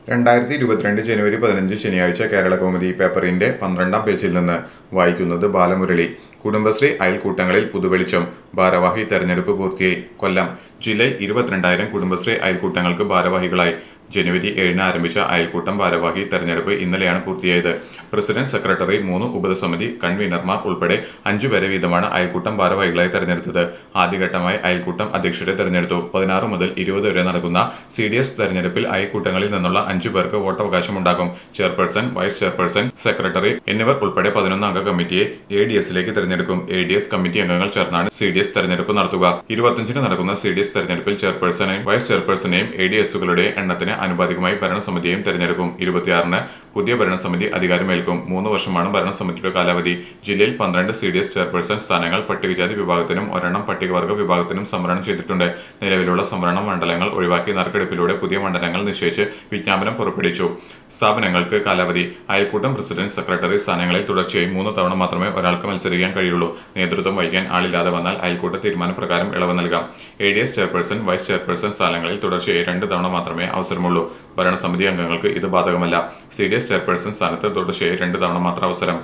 രണ്ടായിരത്തി ഇരുപത്തിരണ്ട് ജനുവരി പതിനഞ്ച് ശനിയാഴ്ച കേരള കൗമുദി പേപ്പറിന്റെ പന്ത്രണ്ടാം പേജിൽ നിന്ന് വായിക്കുന്നത് ബാലമുരളി കുടുംബശ്രീ അയൽക്കൂട്ടങ്ങളിൽ പുതുവെളിച്ചം ഭാരവാഹി തെരഞ്ഞെടുപ്പ് പൂർത്തിയായി കൊല്ലം ജില്ലയിൽ ഇരുപത്തിരണ്ടായിരം കുടുംബശ്രീ അയൽക്കൂട്ടങ്ങൾക്ക് ഭാരവാഹികളായി ജനുവരി ഏഴിന് ആരംഭിച്ച അയൽക്കൂട്ടം ഭാരവാഹി തെരഞ്ഞെടുപ്പ് ഇന്നലെയാണ് പൂർത്തിയായത് പ്രസിഡന്റ് സെക്രട്ടറി മൂന്ന് ഉപസമിതി കൺവീനർമാർ ഉൾപ്പെടെ അഞ്ചു പേരെ വീതമാണ് അയൽക്കൂട്ടം ഭാരവാഹികളായി തെരഞ്ഞെടുത്തത് ആദ്യഘട്ടമായി അയൽക്കൂട്ടം അധ്യക്ഷരെ തെരഞ്ഞെടുത്തു പതിനാറ് മുതൽ ഇരുപത് വരെ നടക്കുന്ന സി ഡി എസ് തെരഞ്ഞെടുപ്പിൽ അയൽക്കൂട്ടങ്ങളിൽ നിന്നുള്ള അഞ്ചു പേർക്ക് വോട്ടവകാശമുണ്ടാകും ചെയർപേഴ്സൺ വൈസ് ചെയർപേഴ്സൺ സെക്രട്ടറി എന്നിവർ ഉൾപ്പെടെ പതിനൊന്ന് അംഗ കമ്മിറ്റിയെ എ ഡി എസിലേക്ക് തെരഞ്ഞെടുക്കും എ ഡി എസ് കമ്മിറ്റി അംഗങ്ങൾ ചേർന്നാണ് സി ഡി എസ് തെരഞ്ഞെടുപ്പ് നടത്തുക ഇരുപത്തിയഞ്ചിന് നടക്കുന്ന സി ഡി എസ് തെരഞ്ഞെടുപ്പിൽ ചെയർപേഴ്സണെയും വൈസ് ചെയർപേഴ്സണെയും എ ഡി എസുകളുടെ എണ്ണത്തിന് അനുപാതികമായി ഭരണസമിതിയെയും തെരഞ്ഞെടുക്കും ഇരുപത്തിയാറിന് പുതിയ ഭരണസമിതി അധികാരമേൽക്കും മൂന്ന് വർഷമാണ് ഭരണസമിതിയുടെ കാലാവധി ജില്ലയിൽ പന്ത്രണ്ട് സി ഡി എസ് ചെയർപേഴ്സൺ സ്ഥാനങ്ങൾ പട്ടികജാതി വിഭാഗത്തിനും ഒരെണ്ണം പട്ടികവർഗ വിഭാഗത്തിനും സംവരണം ചെയ്തിട്ടുണ്ട് നിലവിലുള്ള സംവരണ മണ്ഡലങ്ങൾ ഒഴിവാക്കി നറുക്കെടുപ്പിലൂടെ പുതിയ മണ്ഡലങ്ങൾ നിശ്ചയിച്ച് വിജ്ഞാപനം പുറപ്പെടുവിച്ചു സ്ഥാപനങ്ങൾക്ക് കാലാവധി അയൽക്കൂട്ടം പ്രസിഡന്റ് സെക്രട്ടറി സ്ഥാനങ്ങളിൽ തുടർച്ചയായി മൂന്ന് തവണ മാത്രമേ ഒരാൾക്ക് മത്സരിക്കാൻ കഴിയുള്ളൂ നേതൃത്വം വഹിക്കാൻ ആളില്ലാതെ വന്നാൽ അയൽക്കൂട്ട തീരുമാനപ്രകാരം ഇളവ് നൽകാം A D S chairperson vice chairperson സ്ഥാനങ്ങളിൽ തുടർച്ചയായി രണ്ട് തവണ മാത്രമേ അവസരമുള്ളൂ ഭരണസമിതി അംഗങ്ങൾക്ക് ഇത് ബാധകമല്ല സി ഡി എസ് ചെയർപേഴ്സൺ സ്ഥാനത്ത് തുടർച്ചയായി രണ്ട് തവണ മാത്രം അവസരം